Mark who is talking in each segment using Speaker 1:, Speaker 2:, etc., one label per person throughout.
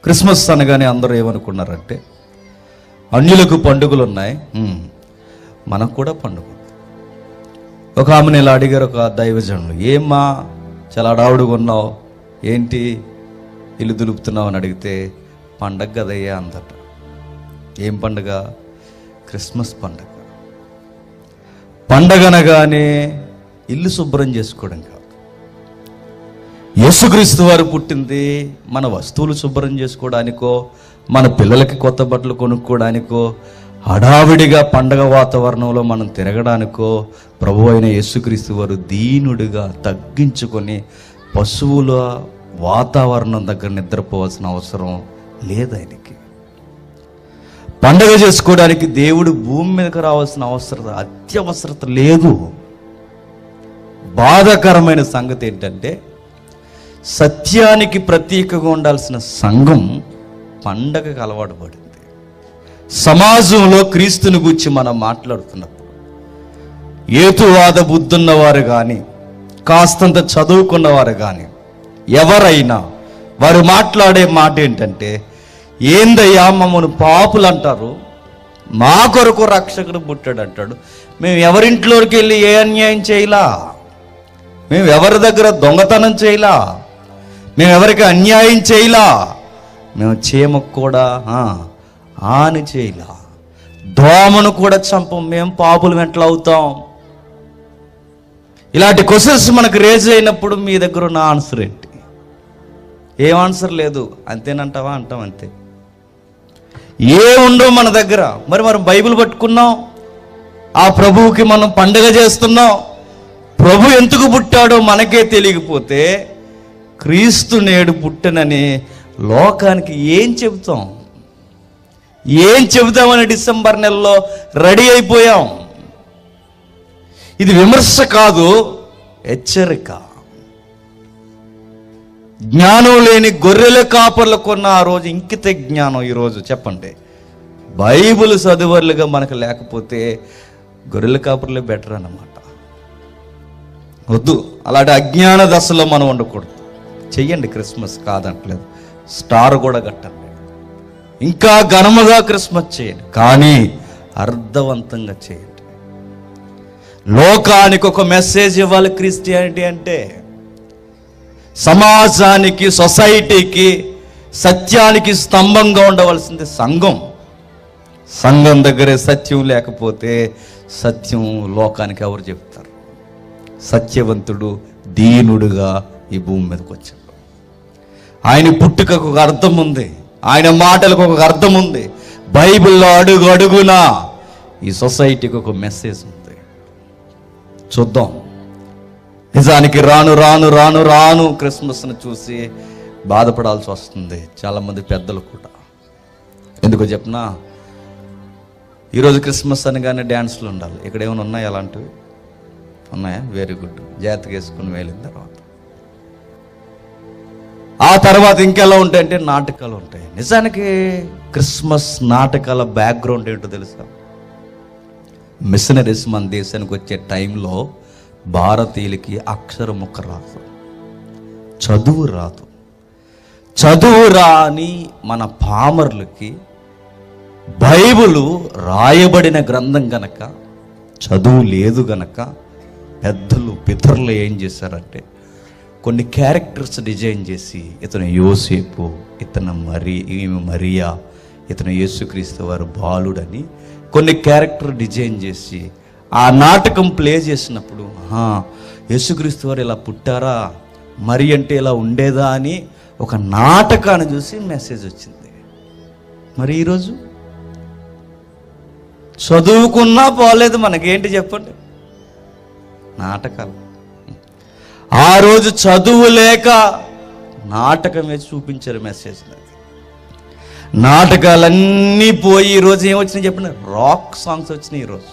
Speaker 1: Christmas అనగానే అందరూ ఏమనుకున్నారంటే అన్యులకు పండుగలు ఉన్నాయి హ్మ్. మనకు కూడా పండుగ ఉంది. ఒక ఆమెను ఇలా అడిగారు ఒక దైవజనులు ఏమ్మా చాలా అడావుడుగా ఉన్నావు ఏంటి ఇల్లు దులుపుతున్నావు అని అడిగితే పండగ కదయ్యా అందట ఏం పండగ క్రిస్మస్ పండగ పండగనగానే ఇల్లు శుభ్రం చేసుకోవడం కాదు యేసుక్రీస్తు వారు పుట్టింది మన వస్తువులు శుభ్రం చేసుకోవడానికో మన పిల్లలకి కొత్త బట్టలు కొనుక్కోవడానికో హడావిడిగా పండగ వాతావరణంలో మనం తిరగడానికో ప్రభు అయిన యేసుక్రీస్తు వారు దీనుడిగా తగ్గించుకొని పశువుల వాతావరణం దగ్గర నిద్రపోవాల్సిన అవసరం లేదు ఆయనకి పండగ చేసుకోవడానికి దేవుడు భూమి మీదకి రావాల్సిన అవసరత అత్యవసరత లేదు బాధాకరమైన సంగతి ఏంటంటే సత్యానికి ప్రతీకగా ఉండాల్సిన సంఘం పండగకు అలవాటు పడింది సమాజంలో క్రీస్తుని గురించి మనం మాట్లాడుతున్నప్పుడు ఏతువాద బుద్ధున్నవారు కానీ కాస్తంత చదువుకున్నవారు కానీ ఎవరైనా వారు మాట్లాడే మాట ఏంటంటే ఏందయ్యా మమ్మల్ని పాపులు అంటారు మా కొరకు రక్షకుడు పుట్టాడు అంటాడు మేము ఎవరింట్లోకి వెళ్ళి ఏ అన్యాయం చేయలా మేము ఎవరి దగ్గర దొంగతనం చేయలా మేము ఎవరికి అన్యాయం చేయలా మేము చీమకు కూడా ఆ, హాని చేయలా దోమను కూడా చంపం మేము పాపులు ఎట్లా అవుతాం ఇలాంటి క్వశ్చన్స్ మనకు రేజ్ అయినప్పుడు మీ దగ్గర ఉన్న ఆన్సర్ ఏంటి ఏం ఆన్సర్ లేదు అంతేనంటావా అంటాం అంతే ఏ ఉండవు మన దగ్గర మరి మనం బైబిల్ పట్టుకున్నాం ఆ ప్రభువుకి మనం పండగ చేస్తున్నాం ప్రభు ఎందుకు పుట్టాడో మనకే తెలియకపోతే క్రీస్తు నేడు పుట్టనని లోకానికి ఏం చెబుతాం ఏం చెబుతామని డిసెంబర్ నెలలో రెడీ అయిపోయాం ఇది విమర్శ కాదు హెచ్చరిక జ్ఞానం లేని గొర్రెల కాపర్లు కొన్న ఆ రోజు ఇంకిత జ్ఞానం ఈరోజు చెప్పండి బైబిల్ చదువర్లుగా మనకు లేకపోతే గొర్రెల కాపర్లే బెటర్ అన్నమాట వద్దు అలాంటి అజ్ఞాన దశలో మనం ఉండకూడదు చెయ్యండి క్రిస్మస్ కాదంటలేదు స్టార్ కూడా కట్టండి ఇంకా ఘనముగా క్రిస్మస్ చేయండి కానీ అర్థవంతంగా చేయండి లోకానికి ఒక మెసేజ్ ఇవ్వాలి క్రిస్టియానిటీ అంటే సమాజానికి సొసైటీకి సత్యానికి స్తంభంగా ఉండవలసింది సంఘం సంఘం దగ్గరే సత్యం లేకపోతే సత్యం లోకానికి ఎవరు చెప్తారు సత్యవంతుడు దీనుడుగా ఈ భూమి మీదకి వచ్చాడు ఆయన పుట్టుకకు ఒక అర్థం ఉంది ఆయన మాటలకు ఒక అర్థం ఉంది బైబిల్లో అడుగు అడుగునా ఈ సొసైటీకి ఒక మెసేజ్ ఉంది చూద్దాం నిజానికి రాను రాను రాను రాను క్రిస్మస్ను చూసి బాధపడాల్సి వస్తుంది చాలామంది పెద్దలు కూడా ఎందుకో చెప్పనా ఈరోజు క్రిస్మస్ అనగానే డ్యాన్స్లు ఉండాలి ఇక్కడ ఏమైనా ఉన్నాయా అలాంటివి ఉన్నాయా వెరీ గుడ్ జాగ్రత్తగా వేసుకుని వెళ్ళిన తర్వాత ఆ తర్వాత ఇంకెలా ఉంటాయంటే నాటకాలు ఉంటాయి నిజానికి క్రిస్మస్ నాటకాల బ్యాక్గ్రౌండ్ ఏంటో తెలుసా మిషనరీస్ మన దేశానికి వచ్చే టైంలో భారతీయులకి అక్షరముక్క రాదు చదువు రాదు చదువు రాని మన పామర్లకి బైబిలు రాయబడిన గ్రంథం గనక చదువు లేదు గనక పెద్దలు పితరులు ఏం చేశారంటే కొన్ని క్యారెక్టర్స్ డిజైన్ చేసి ఇతను యోసేపు ఇతను మరి ఈమె మరియా ఇతను యేసుక్రీస్తు వారు బాలుడని కొన్ని క్యారెక్టర్ డిజైన్ చేసి ఆ నాటకం ప్లే చేసినప్పుడు "ఆహా, యేసుక్రీస్తు వారు ఇలా పుట్టారా మరి అంటే ఇలా ఉండేదా అని ఒక నాటకాన్ని చూసి మెసేజ్ వచ్చింది మరి ఈరోజు చదువుకున్నా పోలేదు మనకేంటి చెప్పండి నాటకాలు ఆ రోజు చదువు లేక నాటకమే చూపించారు మెసేజ్ నాకు నాటకాలన్నీ పోయి ఈరోజు ఏం వచ్చినాయి చెప్పండి రాక్ సాంగ్స్ వచ్చినాయి ఈరోజు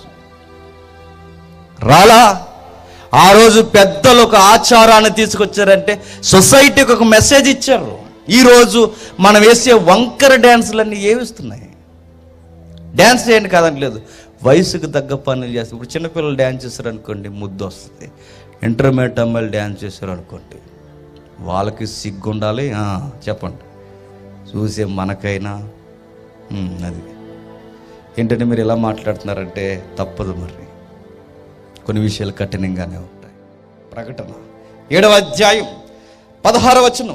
Speaker 1: రాలా ఆ రోజు పెద్దలు ఒక ఆచారాన్ని తీసుకొచ్చారంటే సొసైటీకి ఒక మెసేజ్ ఇచ్చారు ఈరోజు మనం వేసే వంకర డ్యాన్సులన్నీ ఏమిస్తున్నాయి డ్యాన్స్ చేయండి కాదంటలేదు వయసుకు తగ్గ పనులు చేస్తారు ఇప్పుడు చిన్నపిల్లలు డ్యాన్స్ చేస్తారు అనుకోండి ముద్దు వస్తుంది ఇంటర్మీడియట్ అమ్మాయిలు డ్యాన్స్ చేశారు అనుకోండి వాళ్ళకి సిగ్గు ఉండాలి ఆ, చెప్పండి చూసే మనకైనా ఉమ్, అది ఏంటంటే మీరు ఎలా మాట్లాడుతున్నారంటే తప్పదు మరి కొన్ని విషయాలు కఠినంగానే ఉంటాయి ప్రకటన ఏడవ అధ్యాయం పదహార వచనం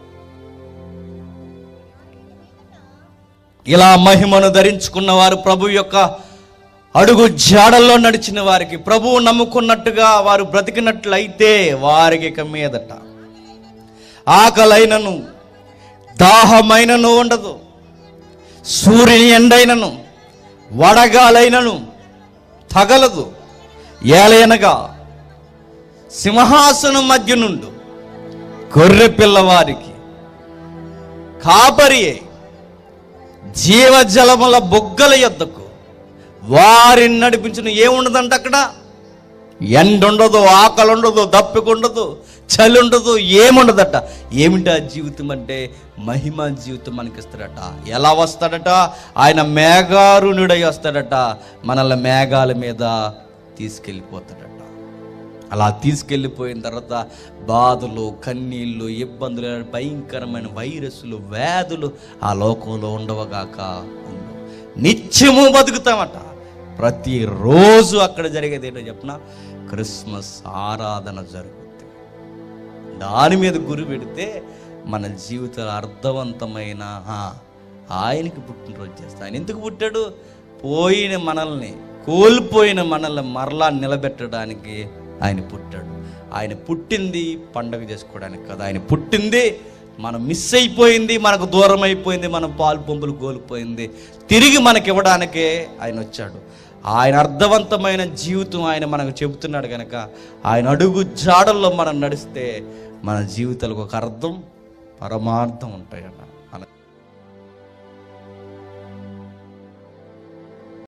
Speaker 1: ఇలా మహిమను ధరించుకున్న వారు ప్రభు యొక్క అడుగు జాడల్లో నడిచిన వారికి ప్రభువు నమ్ముకున్నట్టుగా వారు బ్రతికినట్లయితే వారికి ఇక మీదట ఆకలైనను దాహమైనను ఉండదు సూర్యుని ఎండైనను వడగాలైనను తగలదు ఏలయనగా సింహాసనం మధ్య నుండు గొర్రె పిల్లవారికి కాపరి అయి జీవజలముల బొగ్గల యొద్దకు వారిని నడిపించిన ఏముండదంట అక్కడ ఎండ ఉండదు ఆకలి ఉండదు దప్పిక ఉండదు చలి ఉండదు ఏముండదట ఏమిటి ఆ జీవితం అంటే మహిమ జీవితం మనకి ఇస్తాడట ఎలా వస్తాడట ఆయన మేఘారుణుడై వస్తాడట మనల్ని మేఘాల మీద తీసుకెళ్ళిపోతాడట అలా తీసుకెళ్ళిపోయిన తర్వాత బాధలు కన్నీళ్ళు ఇబ్బందులు భయంకరమైన వైరస్లు వ్యాధులు ఆ లోకంలో ఉండవగాక ఉండవు నిత్యము బతుకుతామట ప్రతిరోజు అక్కడ జరిగేది ఏంటో చెప్పిన క్రిస్మస్ ఆరాధన జరుగుతుంది దాని మీద గురి పెడితే మన జీవితాలు అర్థవంతమైన ఆ, ఆయనకి పుట్టినరోజు చేస్తా ఆయన ఎందుకు పుట్టాడు పోయిన మనల్ని కోల్పోయిన మనల్ని మరలా నిలబెట్టడానికి ఆయన పుట్టాడు ఆయన పుట్టింది పండగ చేసుకోవడానికి కదా ఆయన పుట్టింది మనం మిస్ అయిపోయింది మనకు దూరం అయిపోయింది మన పాలు పంపులు కోల్పోయింది తిరిగి మనకి ఇవ్వడానికే ఆయన వచ్చాడు ఆయన అర్థవంతమైన జీవితం ఆయన మనకు చెబుతున్నాడు కనుక ఆయన అడుగు జాడల్లో మనం నడిస్తే మన జీవితాలకు ఒక అర్థం పరమార్థం ఉంటాయన్న